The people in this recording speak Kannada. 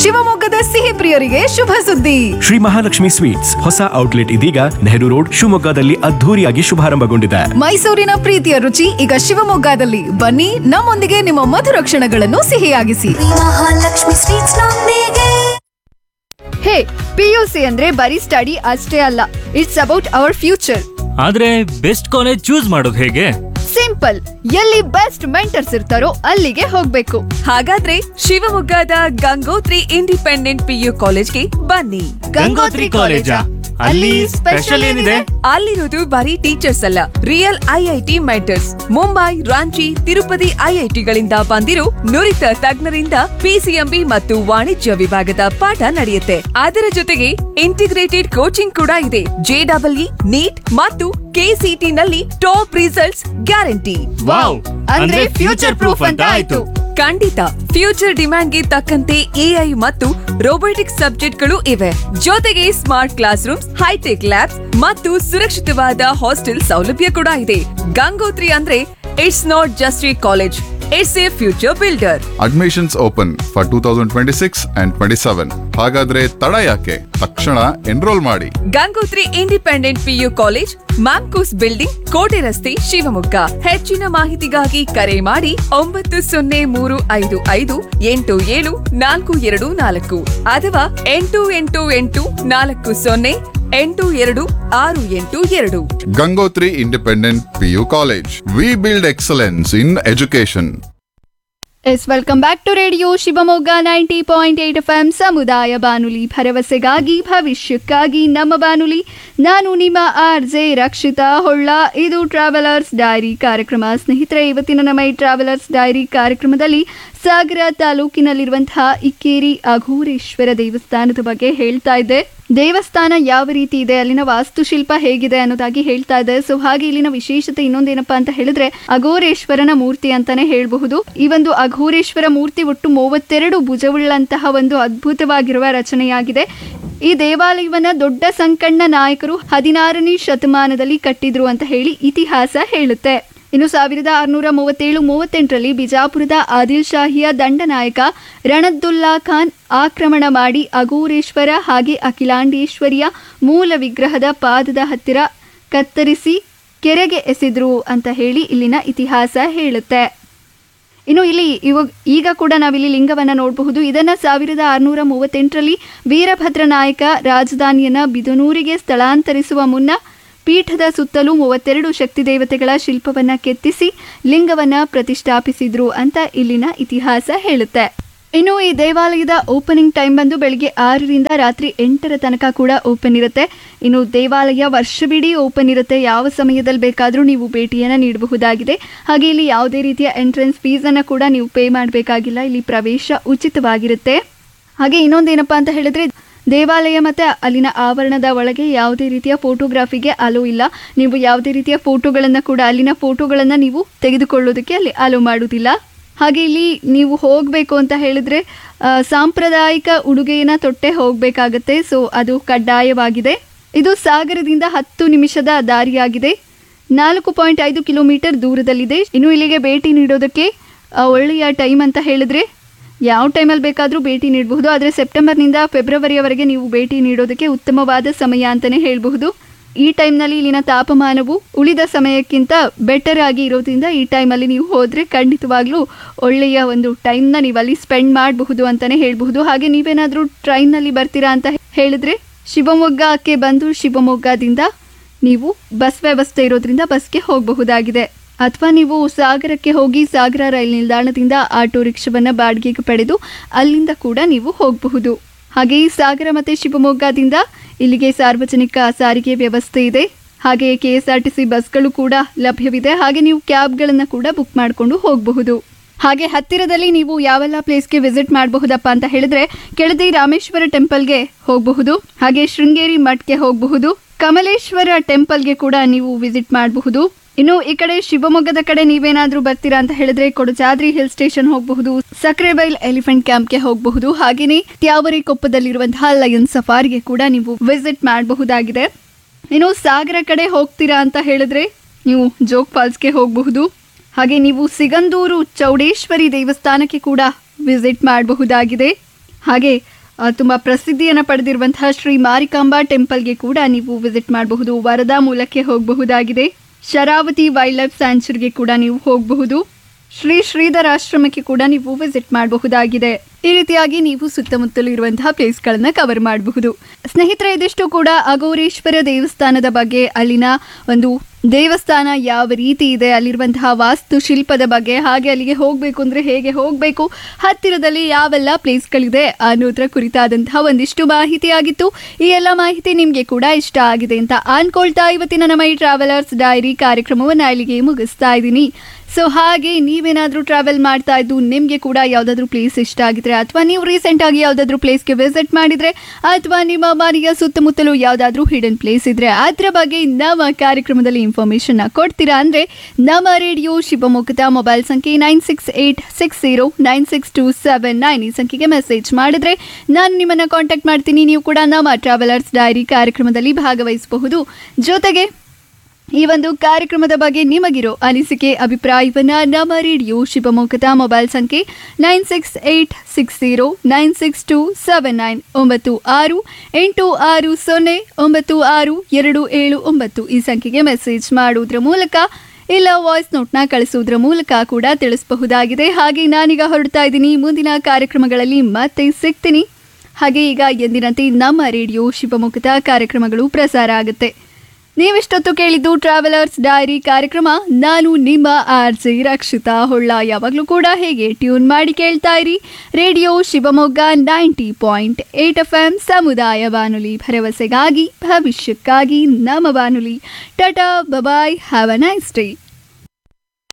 ಶಿವಮೊಗ್ಗದ ಸಿಹಿ ಪ್ರಿಯರಿಗೆ ಶುಭ ಸುದ್ದಿ ಶ್ರೀ ಮಹಾಲಕ್ಷ್ಮಿ ಸ್ವೀಟ್ಸ್ ಹೊಸ ಔಟ್ಲೆಟ್ ಇದೀಗ ನೆಹರು ರೋಡ್ ಶಿವಮೊಗ್ಗದಲ್ಲಿ ಅದ್ಧೂರಿಯಾಗಿ ಶುಭಾರಂಭಗೊಂಡಿದೆ ಮೈಸೂರಿನ ಪ್ರೀತಿಯ ರುಚಿ ಈಗ ಶಿವಮೊಗ್ಗದಲ್ಲಿ ಬನ್ನಿ ನಮ್ಮೊಂದಿಗೆ ನಿಮ್ಮ ಮಧುರ ಕ್ಷಣಗಳನ್ನು ಸಿಹಿಯಾಗಿಸಿ ಮಹಾಲಕ್ಷ್ಮಿ ಸ್ವೀಟ್ಸ್ ನೊಂದಿಗೆ ಹೇ ಪಿಯುಸಿ ಅಂದ್ರೆ ಬರೀ ಸ್ಟಡಿ ಅಷ್ಟೇ ಅಲ್ಲ ಇಟ್ಸ್ ಅಬೌಟ್ ಅವರ್ ಫ್ಯೂಚರ್ ಆದ್ರೆ ಬೆಸ್ಟ್ ಕಾಲೇಜ್ ಚೂಸ್ ಮಾಡೋದು ಹೇಗೆ ಸಿಂಪಲ್ ಎಲ್ಲಿ ಬೆಸ್ಟ್ ಮೆಂಟರ್ಸ್ ಇರ್ತಾರೋ ಅಲ್ಲಿಗೆ ಹೋಗ್ಬೇಕು ಹಾಗಾದ್ರೆ ಶಿವಮೊಗ್ಗದ ಗಂಗೋತ್ರಿ ಇಂಡಿಪೆಂಡೆಂಟ್ ಪಿಯು ಕಾಲೇಜ್ಗೆ ಬನ್ನಿ ಗಂಗೋತ್ರಿ ಕಾಲೇಜಾ? ಅಲ್ಲಿ ಸ್ಪೆಷಲ್ ಏನಿದೆ? ಅಲ್ಲಿರೋದು ಬರೀ ಟೀಚರ್ಸ್ ಅಲ್ಲ real IIT mentors Mumbai Ranchi Tirupati ಐಐಟಿಗಳಿಂದ ಬಂದಿರೋ ನುರಿತ ತಜ್ಞರಿಂದ ಪಿಸಿಎಂಬಿ ಮತ್ತು ವಾಣಿಜ್ಯ ವಿಭಾಗದ ಪಾಠ ನಡೆಯುತ್ತೆ ಅದರ ಜೊತೆಗೆ ಇಂಟಿಗ್ರೇಟೆಡ್ ಕೋಚಿಂಗ್ ಕೂಡ ಇದೆ ಜೆಡಬ್ಲ್ಇ ನೀಟ್ ಮತ್ತು ಕೆಸಿಟಿ ನಲ್ಲಿ ಟಾಪ್ ರಿಸಲ್ಟ್ಸ್ ಗ್ಯಾರಂಟಿ ವಾವ್ ಅಂದ್ರೆ ಫ್ಯೂಚರ್ ಪ್ರೂಫ್ ಅಂತ ಆಯ್ತು ಖಂಡಿತ ಫ್ಯೂಚರ್ ಡಿಮ್ಯಾಂಡ್ಗೆ ತಕ್ಕಂತೆ ಎಐ ಮತ್ತು ರೋಬೋಟಿಕ್ಸ್ ಸಬ್ಜೆಕ್ಟ್ಗಳು ಇವೆ ಜೊತೆಗೆ smart class rooms hi tech labs ಮತ್ತು ಸುರಕ್ಷಿತವಾದ ಹಾಸ್ಟೆಲ್ ಸೌಲಭ್ಯ ಕೂಡ ಇದೆ ಗಂಗೋತ್ರಿ ಅಂದ್ರೆ it's not just a college it's a future builder admissions open for two thousand twenty six and twenty seven ಹಾಗಾದ್ರೆ ತಡ ಯಾಕೆ ತಕ್ಷಣ ಎನ್ರೋಲ್ ಮಾಡಿ Gangotri independent PU college Mamcos building ಕೋಟೆ ರಸ್ತೆ ಶಿವಮೊಗ್ಗ ಹೆಚ್ಚಿನ ಮಾಹಿತಿಗಾಗಿ ಕರೆ ಮಾಡಿ ಒಂಬತ್ತು ಸೊನ್ನೆ ಮೂರು ಐದು ಐದು ಎಂಟು ಏಳು ನಾಲ್ಕು ಎರಡು ನಾಲ್ಕು ಅಥವಾ ಎಂಟು ಎಂಟು ಎಂಟು ನಾಲ್ಕು ಸೊನ್ನೆ ಎಂಟು ಎರಡು ಆರು ಎಂಟು ಎರಡು Gangotri independent PU college we build excellence in education yes welcome back to radio Shivamogga ninety point eight F M ಸಮುದಾಯ ಬಾನುಲಿ ಭರವಸೆಗಾಗಿ ಭವಿಷ್ಯಕ್ಕಾಗಿ ನಮ್ಮ ಬಾನುಲಿ ನಾನು ನಿಮ್ಮ ಆರ್ ಜೆ ರಕ್ಷಿತಾ ಹೊಳ್ಳ ಇದು ಟ್ರಾವೆಲರ್ಸ್ ಡೈರಿ ಕಾರ್ಯಕ್ರಮ ಸ್ನೇಹಿತರೆ ಇವತ್ತಿನ ನಮ್ಮ ಈ ಟ್ರಾವೆಲರ್ಸ್ ಡೈರಿ ಕಾರ್ಯಕ್ರಮದಲ್ಲಿ ಸಾಗರ ತಾಲೂಕಿನಲ್ಲಿರುವಂತಹ ಇಕ್ಕೇರಿ ಅಘೋರೇಶ್ವರ ದೇವಸ್ಥಾನದ ಬಗ್ಗೆ ಹೇಳ್ತಾ ಇದ್ದೆ ದೇವಸ್ಥಾನ ಯಾವ ರೀತಿ ಇದೆ ಅಲ್ಲಿನ ವಾಸ್ತುಶಿಲ್ಪ ಹೇಗಿದೆ ಅನ್ನೋದಾಗಿ ಹೇಳ್ತಾ ಇದೆ ಸೊ ಹಾಗೆ ಇಲ್ಲಿನ ವಿಶೇಷತೆ ಇನ್ನೊಂದೇನಪ್ಪಾ ಅಂತ ಹೇಳಿದ್ರೆ ಅಘೋರೇಶ್ವರನ ಮೂರ್ತಿ ಅಂತಾನೆ ಹೇಳಬಹುದು ಈ ಒಂದು ಅಘೋರೇಶ್ವರ ಮೂರ್ತಿ ಒಟ್ಟು ಮೂವತ್ತೆರಡು ಭುಜವುಳ್ಳಂತಹ ಒಂದು ಅದ್ಭುತವಾಗಿರುವ ರಚನೆಯಾಗಿದೆ ಈ ದೇವಾಲಯವನ್ನ ದೊಡ್ಡ ಸಂಕಣ್ಣ ನಾಯಕರು ಹದಿನಾರನೇ ಶತಮಾನದಲ್ಲಿ ಕಟ್ಟಿದ್ರು ಅಂತ ಹೇಳಿ ಇತಿಹಾಸ ಹೇಳುತ್ತೆ ಇನ್ನು ಸಾವಿರದ ಆರುನೂರ ಮೂವತ್ತೇಳು ಮೂವತ್ತೆಂಟರಲ್ಲಿ ಬಿಜಾಪುರದ ಆದಿಲ್ ಶಾಹಿಯ ದಂಡನಾಯಕ ರಣದ್ದುಲ್ಲಾ ಖಾನ್ ಆಕ್ರಮಣ ಮಾಡಿ ಅಘೋರೇಶ್ವರ ಹಾಗೆ ಅಖಿಲಾಂಡೇಶ್ವರಿಯ ಮೂಲ ವಿಗ್ರಹದ ಪಾದದ ಹತ್ತಿರ ಕತ್ತರಿಸಿ ಕೆರೆಗೆ ಎಸೆದ್ರು ಅಂತ ಹೇಳಿ ಇಲ್ಲಿನ ಇತಿಹಾಸ ಹೇಳುತ್ತೆ ಇನ್ನು ಇಲ್ಲಿ ಇವಾಗ ಈಗ ಕೂಡ ನಾವಿಲ್ಲಿ ಲಿಂಗವನ್ನು ನೋಡಬಹುದು ಇದನ್ನ ಸಾವಿರದ ಆರುನೂರ ಮೂವತ್ತೆಂಟರಲ್ಲಿ ವೀರಭದ್ರ ನಾಯಕ ರಾಜಧಾನಿಯನ್ನ ಬಿದನೂರಿಗೆ ಸ್ಥಳಾಂತರಿಸುವ ಮುನ್ನ ಪೀಠದ ಸುತ್ತಲೂ ಮೂವತ್ತೆರಡು ಶಕ್ತಿ ದೇವತೆಗಳ ಶಿಲ್ಪವನ್ನ ಕೆತ್ತಿಸಿ ಲಿಂಗವನ್ನ ಪ್ರತಿಷ್ಠಾಪಿಸಿದ್ರು ಅಂತ ಇಲ್ಲಿನ ಇತಿಹಾಸ ಹೇಳುತ್ತೆ ಇನ್ನು ಈ ದೇವಾಲಯದ ಓಪನಿಂಗ್ ಟೈಮ್ ಬಂದು ಬೆಳಿಗ್ಗೆ ಆರರಿಂದ ರಾತ್ರಿ ಎಂಟರ ತನಕ ಕೂಡ ಓಪನ್ ಇರುತ್ತೆ ಇನ್ನು ದೇವಾಲಯ ವರ್ಷವಿಡೀ ಓಪನ್ ಇರುತ್ತೆ ಯಾವ ಸಮಯದಲ್ಲಿ ಬೇಕಾದರೂ ನೀವು ಭೇಟಿಯನ್ನು ನೀಡಬಹುದಾಗಿದೆ ಹಾಗೆ ಇಲ್ಲಿ ಯಾವುದೇ ರೀತಿಯ ಎಂಟ್ರೆನ್ಸ್ ಫೀಸನ್ನು ಕೂಡ ನೀವು ಪೇ ಮಾಡಬೇಕಾಗಿಲ್ಲ ಇಲ್ಲಿ ಪ್ರವೇಶ ಉಚಿತವಾಗಿರುತ್ತೆ ಹಾಗೆ ಇನ್ನೊಂದೇನಪ್ಪ ಅಂತ ಹೇಳಿದ್ರೆ ದೇವಾಲಯ ಮತ್ತು ಅಲ್ಲಿನ ಆವರಣದ ಒಳಗೆ ಯಾವುದೇ ರೀತಿಯ ಫೋಟೋಗ್ರಾಫಿಗೆ ಅಲೋ ಇಲ್ಲ ನೀವು ಯಾವುದೇ ರೀತಿಯ ಫೋಟೋಗಳನ್ನು ಕೂಡ ಅಲ್ಲಿನ ಫೋಟೋಗಳನ್ನು ನೀವು ತೆಗೆದುಕೊಳ್ಳೋದಕ್ಕೆ ಅಲ್ಲಿ ಅಲೋ ಮಾಡುವುದಿಲ್ಲ ಹಾಗೆ ಇಲ್ಲಿ ನೀವು ಹೋಗಬೇಕು ಅಂತ ಹೇಳಿದ್ರೆ ಆ, ಸಾಂಪ್ರದಾಯಿಕ ಉಡುಗೆಯನ್ನು ತೊಟ್ಟೆ ಹೋಗಬೇಕಾಗತ್ತೆ ಸೊ ಅದು ಕಡ್ಡಾಯವಾಗಿದೆ ಇದು ಸಾಗರದಿಂದ ಹತ್ತು ನಿಮಿಷದ ದಾರಿಯಾಗಿದೆ ನಾಲ್ಕು ಪಾಯಿಂಟ್ ಐದು ಕಿಲೋಮೀಟರ್ ದೂರದಲ್ಲಿದೆ ಇನ್ನು ಇಲ್ಲಿಗೆ ಭೇಟಿ ನೀಡೋದಕ್ಕೆ ಆ, ಒಳ್ಳೆಯ ಟೈಮ್ ಅಂತ ಹೇಳಿದ್ರೆ ಯಾವ ಟೈಮಲ್ಲಿ ಬೇಕಾದರೂ ಭೇಟಿ ನೀಡಬಹುದು ಆದರೆ ಸೆಪ್ಟೆಂಬರ್ನಿಂದ ಫೆಬ್ರವರಿಯವರೆಗೆ ನೀವು ಭೇಟಿ ನೀಡೋದಕ್ಕೆ ಉತ್ತಮವಾದ ಸಮಯ ಅಂತಲೇ ಹೇಳಬಹುದು ಈ ಟೈಮ್ನಲ್ಲಿ ಇಲ್ಲಿನ ತಾಪಮಾನವು ಉಳಿದ ಸಮಯಕ್ಕಿಂತ ಬೆಟರ್ ಆಗಿ ಇರೋದ್ರಿಂದ ಈ ಟೈಮಲ್ಲಿ ನೀವು ಹೋದರೆ ಖಂಡಿತವಾಗ್ಲೂ ಒಳ್ಳೆಯ ಒಂದು ಟೈಮ್ನ ನೀವು ಅಲ್ಲಿ ಸ್ಪೆಂಡ್ ಮಾಡಬಹುದು ಅಂತಲೇ ಹೇಳಬಹುದು ಹಾಗೆ ನೀವೇನಾದರೂ ಟ್ರೈನ್ನಲ್ಲಿ ಬರ್ತೀರಾ ಅಂತ ಹೇಳಿದ್ರೆ ಶಿವಮೊಗ್ಗಕ್ಕೆ ಬಂದು ಶಿವಮೊಗ್ಗದಿಂದ ನೀವು ಬಸ್ ವ್ಯವಸ್ಥೆ ಇರೋದ್ರಿಂದ ಬಸ್ಗೆ ಹೋಗಬಹುದಾಗಿದೆ ಅಥವಾ ನೀವು ಸಾಗರಕ್ಕೆ ಹೋಗಿ ಸಾಗರ ರೈಲು ನಿಲ್ದಾಣದಿಂದ ಆಟೋ ರಿಕ್ಷಾವನ್ನು ಬಾಡಿಗೆಗೆ ಪಡೆದು ಅಲ್ಲಿಂದ ಕೂಡ ನೀವು ಹೋಗಬಹುದು ಹಾಗೆ ಈ ಸಾಗರ ಮತ್ತು ಶಿವಮೊಗ್ಗದಿಂದ ಇಲ್ಲಿಗೆ ಸಾರ್ವಜನಿಕ ಸಾರಿಗೆ ವ್ಯವಸ್ಥೆ ಇದೆ ಹಾಗೆ K S R T C ಬಸ್ಗಳು ಕೂಡ ಲಭ್ಯವಿದೆ ಹಾಗೆ ನೀವು ಕ್ಯಾಬ್ಗಳನ್ನು ಕೂಡ ಬುಕ್ ಮಾಡಿಕೊಂಡು ಹೋಗಬಹುದು ಹಾಗೆ ಹತ್ತಿರದಲ್ಲಿ ನೀವು ಯಾವೆಲ್ಲ ಪ್ಲೇಸ್ಗೆ ವಿಸಿಟ್ ಮಾಡಬಹುದಪ್ಪ ಅಂತ ಹೇಳಿದ್ರೆ ಕೆಳದಿ ರಾಮೇಶ್ವರ ಟೆಂಪಲ್ಗೆ ಹೋಗಬಹುದು ಹಾಗೆ ಶೃಂಗೇರಿ ಮಠಕ್ಕೆ ಹೋಗಬಹುದು ಕಮಲೇಶ್ವರ ಟೆಂಪಲ್ಗೆ ಕೂಡ ನೀವು ವಿಸಿಟ್ ಮಾಡಬಹುದು ಇನ್ನು ಈ ಕಡೆ ಶಿವಮೊಗ್ಗದ ಕಡೆ ನೀವೇನಾದ್ರೂ ಬರ್ತೀರಾ ಅಂತ ಹೇಳಿದ್ರೆ ಕೊಡಚಾದ್ರಿ ಹಿಲ್ ಸ್ಟೇಷನ್ ಹೋಗಬಹುದು ಸಕ್ರೆಬೈಲ್ ಎಲಿಫೆಂಟ್ ಕ್ಯಾಂಪ್ಗೆ ಹೋಗಬಹುದು ಹಾಗೇನೆ ತ್ಯಾವರಿ ಕೊಪ್ಪದಲ್ಲಿರುವಂತಹ ಲಯನ್ ಸಫಾರಿಗೆ ಕೂಡ ನೀವು ವಿಸಿಟ್ ಮಾಡಬಹುದಾಗಿದೆ ಇನ್ನು ಸಾಗರ ಕಡೆ ಹೋಗ್ತೀರಾ ಅಂತ ಹೇಳಿದ್ರೆ ನೀವು ಜೋಗ್ ಫಾಲ್ಸ್ಗೆ ಹೋಗಬಹುದು ಹಾಗೆ ನೀವು ಸಿಗಂದೂರು ಚೌಡೇಶ್ವರಿ ದೇವಸ್ಥಾನಕ್ಕೆ ಕೂಡ ವಿಸಿಟ್ ಮಾಡಬಹುದಾಗಿದೆ ಹಾಗೆ ಆ, ತುಂಬ ಪ್ರಸಿದ್ಧಿಯನ್ನು ಪಡೆದಿರುವಂತಹ ಶ್ರೀ ಮಾರಿಕಾಂಬಾ ಟೆಂಪಲ್ಗೆ ಕೂಡ ನೀವು ವಿಸಿಟ್ ಮಾಡಬಹುದು ವರದಾ ಮೂಲಕ್ಕೆ ಹೋಗಬಹುದಾಗಿದೆ ಶರಾವತಿ ವೈಲ್ಡ್ ಲೈಫ್ ಸ್ಯಾಂಚುರಿಗೆ ಕೂಡ ನೀವು ಹೋಗಬಹುದು ಶ್ರೀ ಶ್ರೀಧರ ಆಶ್ರಮಕ್ಕೆ ಕೂಡ ನೀವು ವಿಸಿಟ್ ಮಾಡಬಹುದಾಗಿದೆ ಈ ರೀತಿಯಾಗಿ ನೀವು ಸುತ್ತಮುತ್ತಲು ಇರುವಂತಹ ಪ್ಲೇಸ್ಗಳನ್ನ ಕವರ್ ಮಾಡಬಹುದು ಸ್ನೇಹಿತರೆ ಇದಿಷ್ಟು ಕೂಡ ಅಘೋರೇಶ್ವರ ದೇವಸ್ಥಾನದ ಬಗ್ಗೆ ಅಲ್ಲಿನ ಒಂದು ದೇವಸ್ಥಾನ ಯಾವ ರೀತಿ ಇದೆ ಅಲ್ಲಿರುವಂತಹ ವಾಸ್ತುಶಿಲ್ಪದ ಬಗ್ಗೆ ಹಾಗೆ ಅಲ್ಲಿಗೆ ಹೋಗಬೇಕು ಅಂದರೆ ಹೇಗೆ ಹೋಗಬೇಕು ಹತ್ತಿರದಲ್ಲಿ ಯಾವೆಲ್ಲ ಪ್ಲೇಸ್ಗಳಿದೆ ಅನ್ನೋದ್ರ ಕುರಿತಾದಂತಹ ಒಂದಿಷ್ಟು ಮಾಹಿತಿ ಆಗಿತ್ತು ಈ ಎಲ್ಲ ಮಾಹಿತಿ ನಿಮಗೆ ಕೂಡ ಇಷ್ಟ ಆಗಿದೆ ಅಂತ ಅನ್ಕೊಳ್ತಾ ಇವತ್ತಿನ ನಮ್ಮ ಈ ಟ್ರಾವೆಲರ್ಸ್ ಡೈರಿ ಕಾರ್ಯಕ್ರಮವನ್ನು ಇಲ್ಲಿಗೆ ಮುಗಿಸ್ತಾ ಇದ್ದೀನಿ ಸೊ ಹಾಗೆ ನೀವೇನಾದರೂ ಟ್ರಾವೆಲ್ ಮಾಡ್ತಾ ಇದ್ದು ನಿಮಗೆ ಕೂಡ ಯಾವುದಾದ್ರೂ ಪ್ಲೇಸ್ ಇಷ್ಟ ಆಗಿದ್ರೆ ಅಥವಾ ನೀವು ರೀಸೆಂಟಾಗಿ ಯಾವುದಾದ್ರೂ ಪ್ಲೇಸ್ಗೆ ವಿಸಿಟ್ ಮಾಡಿದರೆ ಅಥವಾ ನಿಮ್ಮ ಮನೆಯ ಸುತ್ತಮುತ್ತಲು ಯಾವುದಾದ್ರೂ ಹಿಡನ್ ಪ್ಲೇಸ್ ಇದ್ರೆ ಅದರ ಬಗ್ಗೆ ನಮ್ಮ ಕಾರ್ಯಕ್ರಮದಲ್ಲಿ ಇನ್ಫಾರ್ಮೇಷನ್ನ ಕೊಡ್ತೀರಾ ಅಂದರೆ ನಮ್ಮ ರೇಡಿಯೋ ಶಿವಮೊಗ್ಗದ ಮೊಬೈಲ್ ಸಂಖ್ಯೆ nine six eight six zero nine six two seven nine ಈ ಸಂಖ್ಯೆಗೆ ಮೆಸೇಜ್ ಮಾಡಿದ್ರೆ ನಾನು ನಿಮ್ಮನ್ನು ಕಾಂಟ್ಯಾಕ್ಟ್ ಮಾಡ್ತೀನಿ ನೀವು ಕೂಡ ನಮ್ಮ ಟ್ರಾವೆಲರ್ಸ್ ಡೈರಿ ಕಾರ್ಯಕ್ರಮದಲ್ಲಿ ಭಾಗವಹಿಸಬಹುದು ಜೊತೆಗೆ ಈ ಒಂದು ಕಾರ್ಯಕ್ರಮದ ಬಗ್ಗೆ ನಿಮಗಿರೋ ಅನಿಸಿಕೆ ಅಭಿಪ್ರಾಯವನ್ನ ನಮ್ಮ ರೇಡಿಯೋ ಶಿವಮೊಗ್ಗದ ಮೊಬೈಲ್ ಸಂಖ್ಯೆ nine six eight six zero nine six two seven nine ಒಂಬತ್ತು ಆರು ಎಂಟು ಆರು ಸೊನ್ನೆ ಒಂಬತ್ತು ಆರು ಎರಡು ಏಳು ಒಂಬತ್ತು ಈ ಸಂಖ್ಯೆಗೆ ಮೆಸೇಜ್ ಮಾಡುವುದರ ಮೂಲಕ ಇಲ್ಲ ವಾಯ್ಸ್ ನೋಟ್ನ ಕಳಿಸುವುದರ ಮೂಲಕ ಕೂಡ ತಿಳಿಸಬಹುದಾಗಿದೆ ಹಾಗೆ ನಾನೀಗ ಹೊರಡ್ತಾ ಇದ್ದೀನಿ ಮುಂದಿನ ಕಾರ್ಯಕ್ರಮಗಳಲ್ಲಿ ಮತ್ತೆ ಸಿಗ್ತೀನಿ ಹಾಗೆ ಈಗ ಎಂದಿನಂತೆ ನಮ್ಮ ರೇಡಿಯೋ ಶಿವಮೊಗ್ಗದ ಕಾರ್ಯಕ್ರಮಗಳು ಪ್ರಸಾರ ಆಗುತ್ತೆ ನೀವಿಷ್ಟೊತ್ತು ಕೇಳಿದ್ದು ಟ್ರಾವೆಲರ್ಸ್ ಡೈರಿ ಕಾರ್ಯಕ್ರಮ ನಾನು ನಿಮ್ಮ ಆರ್ ಜೆ ರಕ್ಷಿತಾ ಹೊಳ್ಳ ಯಾವಾಗಲೂ ಕೂಡ ಹೇಗೆ ಟ್ಯೂನ್ ಮಾಡಿ ಕೇಳ್ತಾ ಇರಿ radio Shivamogga ninety point eight F M ಸಮುದಾಯ ಬಾನುಲಿ ಭರವಸೆಗಾಗಿ ಭವಿಷ್ಯಕ್ಕಾಗಿ ನಮ್ಮ ಬಾನುಲಿ tata bye bye have a nice day